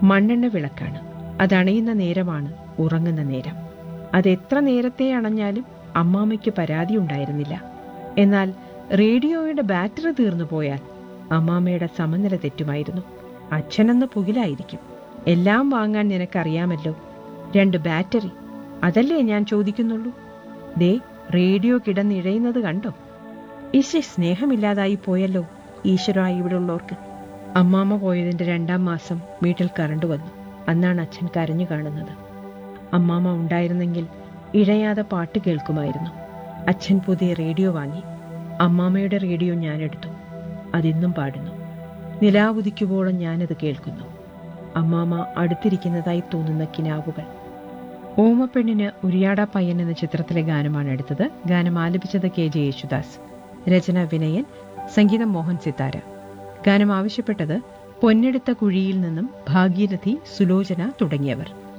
മണ്ണെണ്ണ വിളക്കാണ് അതണയുന്ന നേരമാണ് ഉറങ്ങുന്ന നേരം അതെത്ര നേരത്തെ അണഞ്ഞാലും അമ്മാമ്മയ്ക്ക് പരാതി ഉണ്ടായിരുന്നില്ല എന്നാൽ റേഡിയോയുടെ ബാറ്ററി തീർന്നു പോയാൽ അമ്മാമ്മയുടെ സമനില തെറ്റുമായിരുന്നു അച്ഛനെന്ന് പുകിലായിരിക്കും എല്ലാം വാങ്ങാൻ നിനക്കറിയാമല്ലോ രണ്ട് ബാറ്ററി അതല്ലേ ഞാൻ ചോദിക്കുന്നുള്ളൂ ദേ റേഡിയോ കിടന്നിഴയുന്നത് കണ്ടോ ഈശ്വ സ്നേഹമില്ലാതായി പോയല്ലോ ഈശ്വര ഇവിടെ ഉള്ളവർക്ക് അമ്മാമ്മ പോയതിന്റെ രണ്ടാം മാസം വീട്ടിൽ കറണ്ട് വന്നു അന്നാണ് അച്ഛൻ കരഞ്ഞു കാണുന്നത് അമ്മാമ്മ ഉണ്ടായിരുന്നെങ്കിൽ ഇഴയാതെ പാട്ട് കേൾക്കുമായിരുന്നു അച്ഛൻ പുതിയ റേഡിയോ വാങ്ങി അമ്മാമ്മയുടെ റേഡിയോ ഞാൻ എടുത്തു അതിന്നും പാടുന്നു നിലാവുദിക്കുവോളം ഞാനത് കേൾക്കുന്നു അമ്മാമ്മ അടുത്തിരിക്കുന്നതായി തോന്നുന്ന കിനാവുകൾ ഓമപ്പെണ്ണിന് ഉരിയാട പയ്യൻ എന്ന ചിത്രത്തിലെ ഗാനമാണ് എടുത്തത് ഗാനം ആലപിച്ചത് കെ ജെ യേശുദാസ് രചന വിനയൻ സംഗീതം മോഹൻ സിത്താര ഗാനം ആവശ്യപ്പെട്ടത് പൊന്നെടുത്ത കുഴിയിൽ നിന്നും ഭാഗീരഥി സുലോചന തുടങ്ങിയവർ